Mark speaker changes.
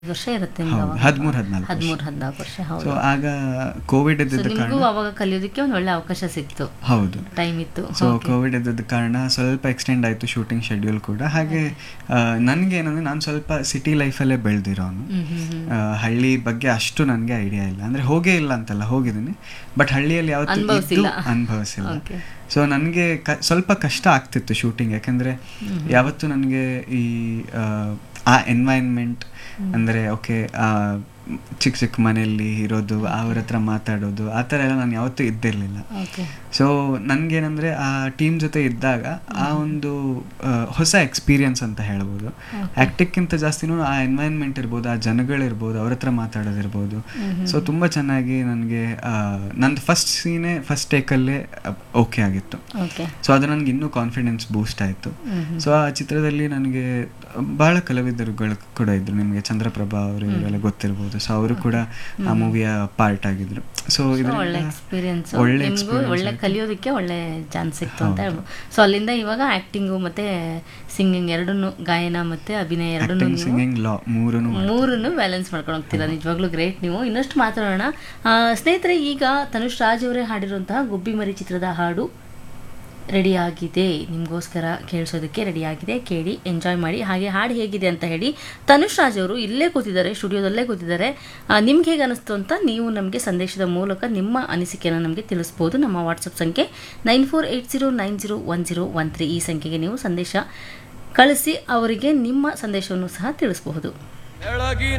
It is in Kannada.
Speaker 1: ವರ್ಷ ಇರುತ್ತೆ
Speaker 2: ಹೌದು ಹದಿಮೂರು ಹದಿನಾಲ್ಕು
Speaker 1: ಹದಿಮೂರು ಹದಿನಾಲ್ಕು ವರ್ಷ ಹೌದು
Speaker 2: ಸೊ ಆಗ ಕೋವಿಡ್
Speaker 1: ಸೊ
Speaker 2: ಇದ್ದದ
Speaker 1: ನಿಮಗೂ
Speaker 2: ಕಾರಣ
Speaker 1: ಅವಾಗ ಕಲಿಯೋದಕ್ಕೆ ಒಂದು ಒಳ್ಳೆ ಅವಕಾಶ ಸಿಕ್ತು
Speaker 2: ಹೌದು
Speaker 1: ಟೈಮ್ ಇತ್ತು
Speaker 2: ಸೊ
Speaker 1: Okay.
Speaker 2: ಕೋವಿಡ್ ಇದ್ದದ ಕಾರಣ ಸ್ವಲ್ಪ ಎಕ್ಸ್ಟೆಂಡ್ ಆಯಿತು ಶೂಟಿಂಗ್ ಶೆಡ್ಯೂಲ್ ಕೂಡ ಹಾಗೆ ನನಗೆ ಏನಂದ್ರೆ ನಾನು ಸ್ವಲ್ಪ ಸಿಟಿ ಲೈಫಲ್ಲೇ ಬೆಳೆದಿರೋನು
Speaker 1: ಹ್ಮ್ ಹ್ಮ್ ಹ್ಮ್
Speaker 2: ಹಳ್ಳಿ ಬಗ್ಗೆ ಅಷ್ಟು ನನಗೆ ಐಡಿಯಾ ಇಲ್ಲ ಅಂದ್ರೆ ಹೋಗೇ ಇಲ್ಲ ಅಂತಲ್ಲ ಹೋಗಿದ್ದೀನಿ ಬಟ್ ಹಳ್ಳಿಯಲ್ಲಿ ಯಾವತ್ತೂ ಇದ್ದು
Speaker 1: ಅನುಭವ್ಸಿಲ್ಲ.
Speaker 2: ಅನುಭವಿಸಿಲ್ಲ
Speaker 1: Okay.
Speaker 2: ಸೊ ನನಗೆ ಸ್ವಲ್ಪ ಕಷ್ಟ ಆಗ್ತಿತ್ತು ಶೂಟಿಂಗ್ ಯಾಕಂದ್ರೆ ಯಾವತ್ತು ನನಗೆ ಈ ಆ, ಆ ಎನ್ವೈರ್ನ್ಮೆಂಟ್ ಅಂದ್ರೆ ಓಕೆ ಚಿಕ್ಕ ಚಿಕ್ಕ ಮನೆಯಲ್ಲಿ ಇರೋದು ಅವ್ರ ಹತ್ರ ಮಾತಾಡೋದು ಆ ಥರ ಎಲ್ಲ ನಾನು ಯಾವತ್ತೂ ಇದ್ದಿರಲಿಲ್ಲ
Speaker 1: ಓಕೆ
Speaker 2: ಸೊ ನನಗೇನಂದರೆ ಆ ಟೀಮ್ ಜೊತೆ ಇದ್ದಾಗ ಆ ಒಂದು ಆ, ಹೊಸ ಎಕ್ಸ್ಪೀರಿಯನ್ಸ್ ಅಂತ ಹೇಳ್ಬೋದು ಆ್ಯಕ್ಟಿಕ್ಕಿಂತ ಜಾಸ್ತಿನೂ ಆ ಎನ್ವೈರ್ನ್ಮೆಂಟ್ ಇರ್ಬೋದು ಆ ಜನಗಳಿರ್ಬೋದು ಅವ್ರ ಹತ್ರ ಮಾತಾಡೋದಿರ್ಬೋದು ಸೊ ತುಂಬ ಚೆನ್ನಾಗಿ ನನಗೆ ನಂದು ಫಸ್ಟ್ ಸೀನೇ ಫಸ್ಟ್ ಟೇಕಲ್ಲೇ ಓಕೆ ಆಗಿತ್ತು
Speaker 1: ಓಕೆ
Speaker 2: ಸೊ ಅದು ನನಗೆ ಇನ್ನೂ ಕಾನ್ಫಿಡೆನ್ಸ್ ಬೂಸ್ಟ್ ಆಯಿತು ಸೊ ಆ ಚಿತ್ರದಲ್ಲಿ ನನಗೆ ಬಹಳ ಕಲಾವಿದರುಗಳು ಕೂಡ ಇದ್ರು ನಿಮಗೆ ಚಂದ್ರಪ್ರಭಾ ಅವರು ಇವರೆಲ್ಲ ಗೊತ್ತಿರ್ಬೋದು ಸೊ ಅವರು ಕೂಡ ಆ ಮೂವಿಯ ಪಾರ್ಟ್ ಆಗಿದ್ರು ಸೊ
Speaker 1: ಒಳ್ಳೆ ಎಕ್ಸ್ಪೀರಿಯನ್ಸ್
Speaker 2: ಒಳ್ಳೆ
Speaker 1: ನಿಮಗೂ
Speaker 2: experience
Speaker 1: ಒಳ್ಳೆ
Speaker 2: ಆಯ್ತು.
Speaker 1: ಕಲಿಯೋದಕ್ಕೆ ಒಳ್ಳೆ ಚಾನ್ಸ್ ಸಿಕ್ತು ಅಂತ ಹೇಳ್ಬೋದು ಸೊ ಅಲ್ಲಿಂದ ಇವಾಗ ಆಕ್ಟಿಂಗು ಮತ್ತೆ ಸಿಂಗಿಂಗ್ ಎರಡನ್ನು ಗಾಯನ ಮತ್ತೆ ಅಭಿನಯ ಎರಡನ್ನು
Speaker 2: ಆಕ್ಟಿಂಗ್
Speaker 1: ನೀವು
Speaker 2: ಸಿಂಗಿಂಗ್ ಲಾ ಮೂರನ್ನು
Speaker 1: ಮೂರನ್ನು ಬ್ಯಾಲೆನ್ಸ್ ಮಾಡ್ಕೊಂಡು ಹೋಗ್ತೀರಾ ನಿಜವಾಗ್ಲೂ ಗ್ರೇಟ್ ನೀವು ಇನ್ನಷ್ಟು ಮಾತಾಡೋಣ ಆ, ಸ್ನೇಹಿತರೆ ಈಗ ತನುಷ್ ರಾಜ್ ಅವರೇ ಹಾಡಿರುವಂತಹ ಗುಬ್ಬಿ ಮರಿ ಚಿತ್ರದ ಹಾಡು ರೆಡಿ ಆಗಿದೆ ನಿಮಗೋಸ್ಕರ ಕೇಳಿಸೋದಕ್ಕೆ ರೆಡಿ ಆಗಿದೆ ಕೇಳಿ ಎಂಜಾಯ್ ಮಾಡಿ ಹಾಗೆ ಹಾಡು ಹೇಗಿದೆ ಅಂತ ಹೇಳಿ ತನುಷ್ ರಾಜ್ ಅವರು ಇಲ್ಲೇ ಕೂತಿದ್ದಾರೆ ಸ್ಟುಡಿಯೋದಲ್ಲೇ ಕೂತಿದ್ದಾರೆ ಆ, ನಿಮ್ಗೆ ಹೇಗೆ ಅನಿಸ್ತು ಅಂತ ನೀವು ನಮಗೆ ಸಂದೇಶದ ಮೂಲಕ ನಿಮ್ಮ ಅನಿಸಿಕೆಯನ್ನು ನಮಗೆ ತಿಳಿಸ್ಬೋದು ನಮ್ಮ ವಾಟ್ಸಪ್ ಸಂಖ್ಯೆ nine four eight zero nine zero one zero one three ಈ ಸಂಖ್ಯೆಗೆ ನೀವು ಸಂದೇಶ ಕಳಿಸಿ ಅವರಿಗೆ ನಿಮ್ಮ ಸಂದೇಶವನ್ನು ಸಹ ತಿಳಿಸಬಹುದು
Speaker 3: ಬೆಳಗಿನ